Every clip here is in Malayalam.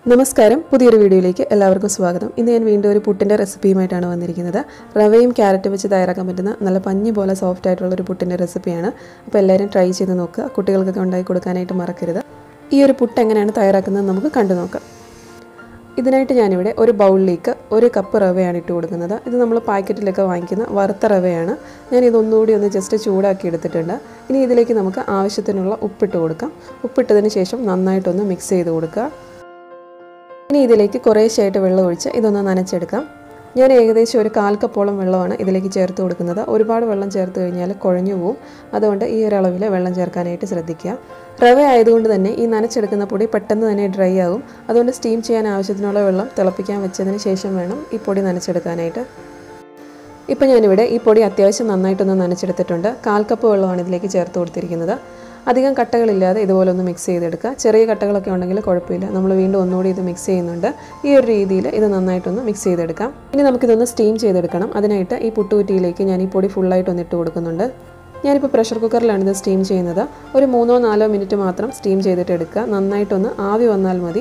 നമസ്കാരം പുതിയൊരു വീഡിയോയിലേക്ക് എല്ലാവർക്കും സ്വാഗതം ഇന്ന് ഞാൻ വീണ്ടും ഒരു പുട്ടിൻ്റെ റെസിപ്പിയുമായിട്ടാണ് വന്നിരിക്കുന്നത് റവയും ക്യാരറ്റും വെച്ച് തയ്യാറാക്കാൻ പറ്റുന്ന നല്ല പഞ്ഞി പോലെ സോഫ്റ്റ് ആയിട്ടുള്ള ഒരു പുട്ടിൻ്റെ റെസിപ്പിയാണ് അപ്പോൾ എല്ലാവരും ട്രൈ ചെയ്ത് നോക്കുക കുട്ടികൾക്കൊക്കെ ഉണ്ടാക്കി കൊടുക്കാനായിട്ട് മറക്കരുത് ഈ ഒരു പുട്ട് എങ്ങനെയാണ് തയ്യാറാക്കുന്നത് നമുക്ക് കണ്ടു നോക്കാം ഇതിനായിട്ട് ഞാനിവിടെ ഒരു ബൗളിലേക്ക് ഒരു കപ്പ് റവയാണ് ഇട്ട് കൊടുക്കുന്നത് ഇത് നമ്മൾ പാക്കറ്റിലൊക്കെ വാങ്ങിക്കുന്ന വറുത്ത റവയാണ് ഞാൻ ഇതൊന്നുകൂടി ഒന്ന് ജസ്റ്റ് ചൂടാക്കി എടുത്തിട്ടുണ്ട് ഇനി ഇതിലേക്ക് നമുക്ക് ആവശ്യത്തിനുള്ള ഉപ്പിട്ട് കൊടുക്കാം ഉപ്പിട്ടതിന് ശേഷം നന്നായിട്ടൊന്ന് മിക്സ് ചെയ്ത് കൊടുക്കുക ഇനി ഇതിലേക്ക് കുറേശ്ശായിട്ട് വെള്ളം ഒഴിച്ച് ഇതൊന്ന് നനച്ചെടുക്കാം ഞാൻ ഏകദേശം ഒരു കാൽ കപ്പോളം വെള്ളമാണ് ഇതിലേക്ക് ചേർത്ത് കൊടുക്കുന്നത് ഒരുപാട് വെള്ളം ചേർത്ത് കഴിഞ്ഞാൽ കുഴഞ്ഞു പോവും അതുകൊണ്ട് ഈ ഒരു അളവിൽ വെള്ളം ചേർക്കാനായിട്ട് ശ്രദ്ധിക്കുക റവ ആയതുകൊണ്ട് തന്നെ ഈ നനച്ചെടുക്കുന്ന പൊടി പെട്ടെന്ന് തന്നെ ഡ്രൈ ആകും അതുകൊണ്ട് സ്റ്റീം ചെയ്യാൻ ആവശ്യത്തിനുള്ള വെള്ളം തിളപ്പിക്കാൻ വെച്ചതിന് ശേഷം വേണം ഈ പൊടി നനച്ചെടുക്കാനായിട്ട് ഇപ്പം ഞാനിവിടെ ഈ പൊടി അത്യാവശ്യം നന്നായിട്ടൊന്ന് നനച്ചെടുത്തിട്ടുണ്ട് കാൽ കപ്പ് വെള്ളമാണ് ഇതിലേക്ക് ചേർത്ത് കൊടുത്തിരിക്കുന്നത് അധികം കട്ടകളില്ലാതെ ഇതുപോലെ ഒന്ന് മിക്സ് ചെയ്തെടുക്കുക ചെറിയ കട്ടകളൊക്കെ ഉണ്ടെങ്കിൽ കുഴപ്പമില്ല നമ്മൾ വീണ്ടും ഒന്നുകൂടി ഇത് മിക്സ് ചെയ്യുന്നുണ്ട് ഈ ഒരു രീതിയിൽ ഇത് നന്നായിട്ടൊന്ന് മിക്സ് ചെയ്തെടുക്കാം ഇനി നമുക്കിതൊന്ന് സ്റ്റീം ചെയ്തെടുക്കണം അതിനായിട്ട് ഈ പുട്ടുകുറ്റിയിലേക്ക് ഞാൻ ഈ പൊടി ഫുള്ളായിട്ട് ഒന്ന് ഇട്ട് കൊടുക്കുന്നുണ്ട് ഞാനിപ്പോൾ പ്രഷർ കുക്കറിലാണ് ഇത് സ്റ്റീം ചെയ്യുന്നത് ഒരു മൂന്നോ നാലോ മിനിറ്റ് മാത്രം സ്റ്റീം ചെയ്തിട്ട് എടുക്കുക നന്നായിട്ടൊന്ന് ആവി വന്നാൽ മതി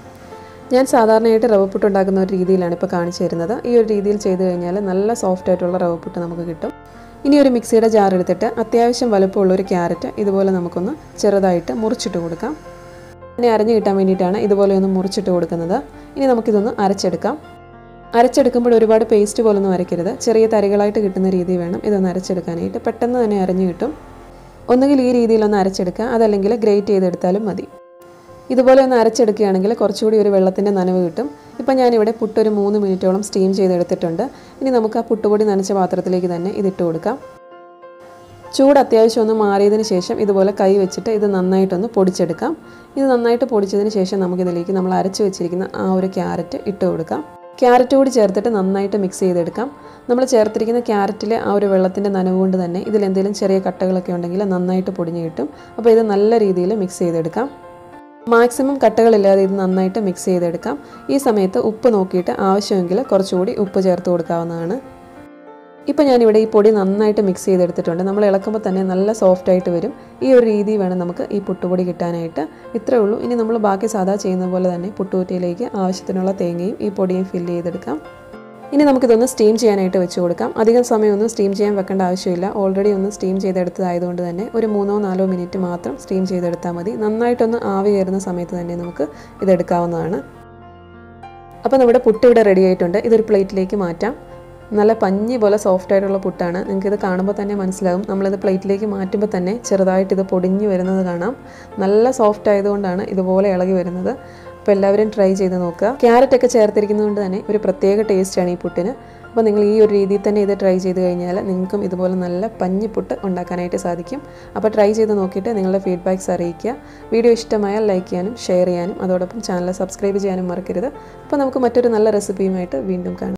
ഞാൻ സാധാരണയായിട്ട് റവപ്പുട്ട് ഉണ്ടാക്കുന്ന ഒരു രീതിയിലാണ് ഇപ്പോൾ കാണിച്ചു തരുന്നത് ഈ ഒരു രീതിയിൽ ചെയ്ത് കഴിഞ്ഞാൽ നല്ല സോഫ്റ്റ് ആയിട്ടുള്ള റവപ്പുട്ട് നമുക്ക് കിട്ടും ഇനി ഒരു മിക്സിയുടെ ജാർ എടുത്തിട്ട് അത്യാവശ്യം വലുപ്പമുള്ള ഒരു ക്യാരറ്റ് ഇതുപോലെ നമുക്കൊന്ന് ചെറുതായിട്ട് മുറിച്ചിട്ട് കൊടുക്കാം പിന്നെ അരഞ്ഞു കിട്ടാൻ വേണ്ടിയിട്ടാണ് ഇതുപോലെ ഒന്ന് മുറിച്ചിട്ട് കൊടുക്കുന്നത് ഇനി നമുക്കിതൊന്ന് അരച്ചെടുക്കാം അരച്ചെടുക്കുമ്പോൾ ഒരുപാട് പേസ്റ്റ് പോലൊന്നും അരയ്ക്കരുത് ചെറിയ തരികളായിട്ട് കിട്ടുന്ന രീതി വേണം ഇതൊന്ന് അരച്ചെടുക്കാനായിട്ട് പെട്ടെന്ന് തന്നെ അരഞ്ഞു കിട്ടും ഒന്നുകിൽ ഈ രീതിയിലൊന്ന് അരച്ചെടുക്കുക അതല്ലെങ്കിൽ ഗ്രേറ്റ് ചെയ്തെടുത്താലും മതി ഇതുപോലെ ഒന്ന് അരച്ചെടുക്കുകയാണെങ്കിൽ കുറച്ചുകൂടി ഒരു വെള്ളത്തിൻ്റെ നനവ് കിട്ടും ഇപ്പം ഞാനിവിടെ പുട്ടൊരു മൂന്ന് മിനിറ്റോളം സ്റ്റീം ചെയ്തെടുത്തിട്ടുണ്ട് ഇനി നമുക്ക് ആ പുട്ടുപൊടി നനച്ച പാത്രത്തിലേക്ക് തന്നെ ഇതിട്ട് കൊടുക്കാം ചൂട് അത്യാവശ്യം ഒന്ന് മാറിയതിന് ശേഷം ഇതുപോലെ കൈ വെച്ചിട്ട് ഇത് നന്നായിട്ടൊന്ന് പൊടിച്ചെടുക്കാം ഇത് നന്നായിട്ട് പൊടിച്ചതിന് ശേഷം നമുക്കിതിലേക്ക് നമ്മൾ അരച്ച് വെച്ചിരിക്കുന്ന ആ ഒരു ക്യാരറ്റ് ഇട്ട് കൊടുക്കാം ക്യാരറ്റ് കൂടി ചേർത്തിട്ട് നന്നായിട്ട് മിക്സ് ചെയ്തെടുക്കാം നമ്മൾ ചേർത്തിരിക്കുന്ന ക്യാരറ്റിലെ ആ ഒരു വെള്ളത്തിൻ്റെ നനവ് കൊണ്ട് തന്നെ ഇതിൽ എന്തെങ്കിലും ചെറിയ കട്ടകളൊക്കെ ഉണ്ടെങ്കിൽ നന്നായിട്ട് പൊടിഞ്ഞ് കിട്ടും അപ്പോൾ ഇത് നല്ല രീതിയിൽ മിക്സ് ചെയ്തെടുക്കാം മാക്സിമം കട്ടകളില്ലാതെ ഇത് നന്നായിട്ട് മിക്സ് ചെയ്തെടുക്കാം ഈ സമയത്ത് ഉപ്പ് നോക്കിയിട്ട് ആവശ്യമെങ്കിൽ കുറച്ചുകൂടി ഉപ്പ് ചേർത്ത് കൊടുക്കാവുന്നതാണ് ഇപ്പോൾ ഞാനിവിടെ ഈ പൊടി നന്നായിട്ട് മിക്സ് ചെയ്തെടുത്തിട്ടുണ്ട് നമ്മൾ ഇളക്കുമ്പോൾ തന്നെ നല്ല സോഫ്റ്റ് ആയിട്ട് വരും ഈ ഒരു രീതി വേണം നമുക്ക് ഈ പുട്ടുപൊടി കിട്ടാനായിട്ട് ഇത്രേ ഉള്ളൂ ഇനി നമ്മൾ ബാക്കി സാധാ ചെയ്യുന്ന പോലെ തന്നെ പുട്ടുകുറ്റിയിലേക്ക് ആവശ്യത്തിനുള്ള തേങ്ങയും ഈ പൊടിയും ഫില്ല് ചെയ്തെടുക്കാം ഇനി നമുക്കിതൊന്ന് സ്റ്റീം ചെയ്യാനായിട്ട് വെച്ച് കൊടുക്കാം അധികം സമയമൊന്നും സ്റ്റീം ചെയ്യാൻ വെക്കേണ്ട ആവശ്യമില്ല ഓൾറെഡി ഒന്ന് സ്റ്റീം ചെയ്തെടുത്തതായതുകൊണ്ട് തന്നെ ഒരു മൂന്നോ നാലോ മിനിറ്റ് മാത്രം സ്റ്റീം ചെയ്തെടുത്താൽ മതി നന്നായിട്ടൊന്ന് ആവി കയറുന്ന സമയത്ത് തന്നെ നമുക്ക് ഇതെടുക്കാവുന്നതാണ് അപ്പോൾ നമ്മുടെ പുട്ട് ഇവിടെ റെഡി ആയിട്ടുണ്ട് ഇതൊരു പ്ലേറ്റിലേക്ക് മാറ്റാം നല്ല പഞ്ഞി പോലെ സോഫ്റ്റ് ആയിട്ടുള്ള പുട്ടാണ് നിങ്ങൾക്കിത് കാണുമ്പോൾ തന്നെ മനസ്സിലാകും നമ്മളിത് പ്ലേറ്റിലേക്ക് മാറ്റുമ്പോൾ തന്നെ ചെറുതായിട്ട് ഇത് പൊടിഞ്ഞു വരുന്നത് കാണാം നല്ല സോഫ്റ്റ് ആയതുകൊണ്ടാണ് ഇതുപോലെ ഇളകി വരുന്നത് അപ്പോൾ എല്ലാവരും ട്രൈ ചെയ്ത് നോക്കുക ക്യാരറ്റ് ഒക്കെ ചേർത്തിരിക്കുന്നതുകൊണ്ട് തന്നെ ഒരു പ്രത്യേക ടേസ്റ്റാണ് ഈ പുട്ടിന് അപ്പോൾ നിങ്ങൾ ഈ ഒരു രീതിയിൽ തന്നെ ഇത് ട്രൈ ചെയ്ത് കഴിഞ്ഞാൽ നിങ്ങൾക്കും ഇതുപോലെ നല്ല പഞ്ഞിപ്പുട്ട് ഉണ്ടാക്കാനായിട്ട് സാധിക്കും അപ്പോൾ ട്രൈ ചെയ്ത് നോക്കിയിട്ട് നിങ്ങളുടെ ഫീഡ്ബാക്ക്സ് അറിയിക്കുക വീഡിയോ ഇഷ്ടമായാൽ ലൈക്ക് ചെയ്യാനും ഷെയർ ചെയ്യാനും അതോടൊപ്പം ചാനൽ സബ്സ്ക്രൈബ് ചെയ്യാനും മറക്കരുത് അപ്പോൾ നമുക്ക് മറ്റൊരു നല്ല റെസിപ്പിയുമായിട്ട് വീണ്ടും കാണാം